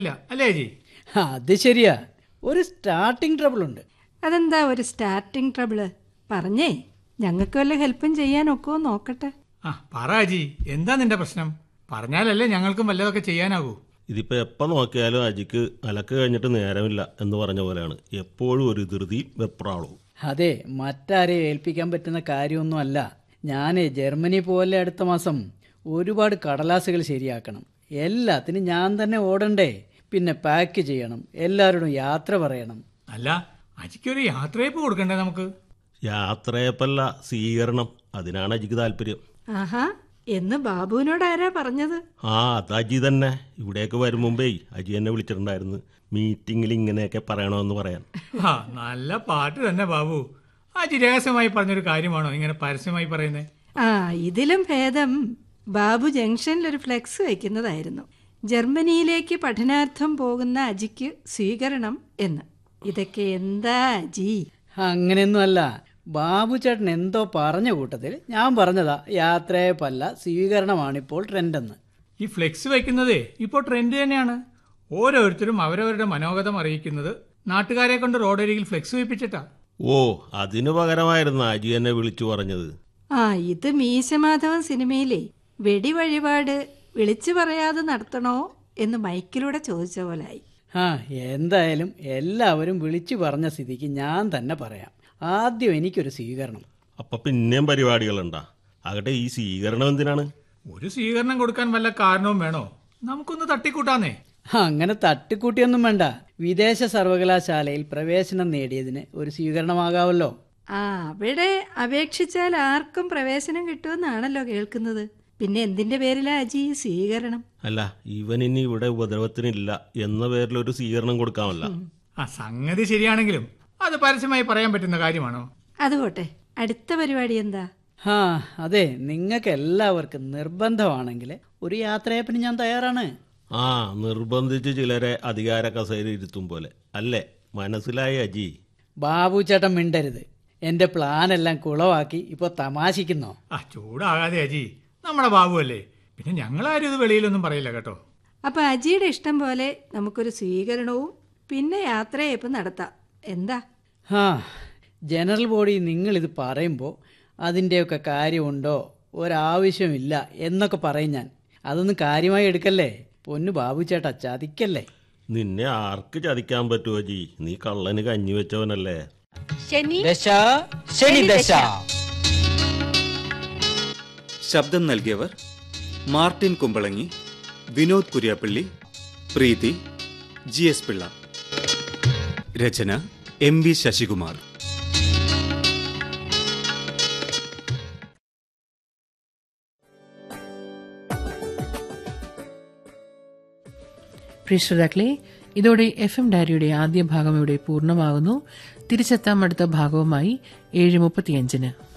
ഇല്ല അല്ലേ അജി അത് ശരിയാ ഒരു സ്റ്റാർട്ടിംഗ് ട്രബിൾ ഉണ്ട് അതെന്താ ഒരു സ്റ്റാർട്ടിങ് ട്രബിള് പറഞ്ഞേ ഞങ്ങൾക്ക് വല്ല ഹെൽപ്പും ചെയ്യാൻ ഒക്കുമോ നോക്കട്ടെ ആ പറ അജി എന്താ നിന്റെ പ്രശ്നം പറഞ്ഞാലല്ലേ ഞങ്ങൾക്കും വല്ലതൊക്കെ ചെയ്യാനാകൂ ഇതിപ്പോ എപ്പോൾ നോക്കിയാലും അജിക്ക് അലക്ക് കഴിഞ്ഞിട്ട് നേരമില്ല എന്ന് പറഞ്ഞ പോലെയാണ് എപ്പോഴും ഒരു ധൃതി വെപ്രാളവും അതെ മറ്റാരെയും ഏൽപ്പിക്കാൻ പറ്റുന്ന കാര്യമൊന്നുമല്ല ഞാൻ ജർമ്മനി പോലെ അടുത്ത മാസം ഒരുപാട് കടലാസുകൾ ശരിയാക്കണം എല്ലാത്തിനും ഞാൻ തന്നെ ഓടണ്ടേ പിന്നെ പാക്ക് ചെയ്യണം എല്ലാവരോടും യാത്ര പറയണം അല്ല അജിക്കൊരു യാത്രയപ്പ് കൊടുക്കണ്ടേ നമുക്ക് യാത്രയപ്പല്ല സ്വീകരണം അതിനാണ് അജിക്ക് താല്പര്യം ആഹാ എന്ന് ബാബുവിനോട് ആരാ പറഞ്ഞത് ആ അത് അജി തന്നെ ഇവിടേക്ക് വരും മുമ്പേ അജി എന്നെ വിളിച്ചിട്ടുണ്ടായിരുന്നു മീറ്റിങ്ങിൽ ഇങ്ങനെയൊക്കെ പറയണമെന്ന് പറയാൻ ആ നല്ല പാട്ട് തന്നെ ബാബു അജി രഹസ്യമായി പറഞ്ഞൊരു കാര്യമാണോ ഇങ്ങനെ പരസ്യമായി പറയുന്നേ ആ ഇതിലും ഭേദം ബാബു ജംഗ്ഷനിൽ ഒരു ഫ്ലെക്സ് വയ്ക്കുന്നതായിരുന്നു ജർമ്മനിയിലേക്ക് പഠനാർത്ഥം പോകുന്ന അജിക്ക് സ്വീകരണം എന്ന് ഇതൊക്കെ എന്താ അജി അങ്ങനെയൊന്നുമല്ല ബാബു ചേട്ടൻ എന്തോ പറഞ്ഞ കൂട്ടത്തിൽ ഞാൻ പറഞ്ഞതാ യാത്രയപ്പല്ല സ്വീകരണമാണിപ്പോൾ ട്രെൻഡെന്ന് ഈ ഫ്ലെക്സ് വയ്ക്കുന്നതേ ഇപ്പോൾ ട്രെൻഡ് തന്നെയാണ് ഓരോരുത്തരും അവരവരുടെ മനോഗതം അറിയിക്കുന്നത് നാട്ടുകാരെ കൊണ്ട് റോഡരികിൽ ഫ്ലെക്സ് വയ്പ്പിച്ചിട്ടാ ഓ അതിനു പകരമായിരുന്നു അജി എന്നെ വിളിച്ചു പറഞ്ഞത് ആ ഇത് മീശമാധവൻ സിനിമയിലെ വെടി വഴിപാട് വിളിച്ചു പറയാതെ നടത്തണോ എന്ന് മൈക്കിലൂടെ ചോദിച്ച പോലായി ആ എന്തായാലും എല്ലാവരും വിളിച്ചു പറഞ്ഞ സ്ഥിതിക്ക് ഞാൻ തന്നെ പറയാം ആദ്യം എനിക്കൊരു സ്വീകരണം അപ്പൊ പിന്നെയും പരിപാടികളുണ്ടാ ആകട്ടെ ഈ സ്വീകരണം എന്തിനാണ് ഒരു സ്വീകരണം കൊടുക്കാൻ വല്ല കാരണവും വേണോ നമുക്കൊന്ന് തട്ടിക്കൂട്ടാന്നേ അങ്ങനെ തട്ടിക്കൂട്ടിയൊന്നും വേണ്ട വിദേശ സർവകലാശാലയിൽ പ്രവേശനം നേടിയതിന് ഒരു സ്വീകരണമാകാമല്ലോ ആ അവിടെ അപേക്ഷിച്ചാൽ ആർക്കും പ്രവേശനം കിട്ടുമെന്നാണല്ലോ കേൾക്കുന്നത് പിന്നെ എന്തിന്റെ പേരിലാ അജി ഈ സ്വീകരണം അല്ല ഇവൻ ഇനി ഇവിടെ ഉപദ്രവത്തിനില്ല എന്ന പേരിൽ ഒരു സ്വീകരണം കൊടുക്കാമല്ല ആ സംഗതി ശരിയാണെങ്കിലും അത് പരസ്യമായി പറയാൻ പറ്റുന്ന കാര്യമാണോ അതുപോട്ടെ അടുത്ത പരിപാടി എന്താ ആ അതെ നിങ്ങൾക്ക് എല്ലാവർക്കും നിർബന്ധമാണെങ്കിൽ ഒരു യാത്രയപ്പിന് ഞാൻ തയ്യാറാണ് ആ നിർബന്ധിച്ച് ചിലരെ അധികാര കസേര ഇരുത്തും പോലെ അല്ലേ മനസ്സിലായി അജി ബാബു ചേട്ടൻ മിണ്ടരുത് എൻ്റെ പ്ലാനെല്ലാം കുളവാക്കി ഇപ്പോൾ തമാശിക്കുന്നോ ആ ചൂടാകാതെ അജി നമ്മുടെ ബാബു അല്ലേ പിന്നെ ഞങ്ങളാരും ഇത് വെളിയിലൊന്നും പറയില്ല കേട്ടോ അപ്പൊ അജിയുടെ ഇഷ്ടം പോലെ നമുക്കൊരു സ്വീകരണവും പിന്നെ യാത്രയപ്പ് നടത്താം എന്താ ആ ജനറൽ ബോഡി നിങ്ങളിത് പറയുമ്പോൾ അതിൻ്റെയൊക്കെ കാര്യമുണ്ടോ ഒരാവശ്യമില്ല എന്നൊക്കെ പറയും ഞാൻ അതൊന്നും കാര്യമായി എടുക്കല്ലേ പൊന്നു ബാബു ചേട്ടാ ചതിക്കല്ലേ നിന്നെ ആർക്ക് ചതിക്കാൻ പറ്റുമോ അജി നീ കള്ളന് കഞ്ഞി വെച്ചവനല്ലേ ദശ ശനി ദശ ശബ്ദം നൽകിയവർ Martin Kumbalangi Vinod Kuriappally Preethi G S Pillai രചന എം വി ശശികുമാർ പ്രിയ ശ്രോതാക്കളെ ഇതോടെ എഫ് എം ഡയറിയുടെ ആദ്യ ഭാഗം ഇവിടെ പൂർണ്ണമാകുന്നു തിരിച്ചെത്താം അടുത്ത ഭാഗവുമായി ഏഴ് മുപ്പത്തിയഞ്ചിന്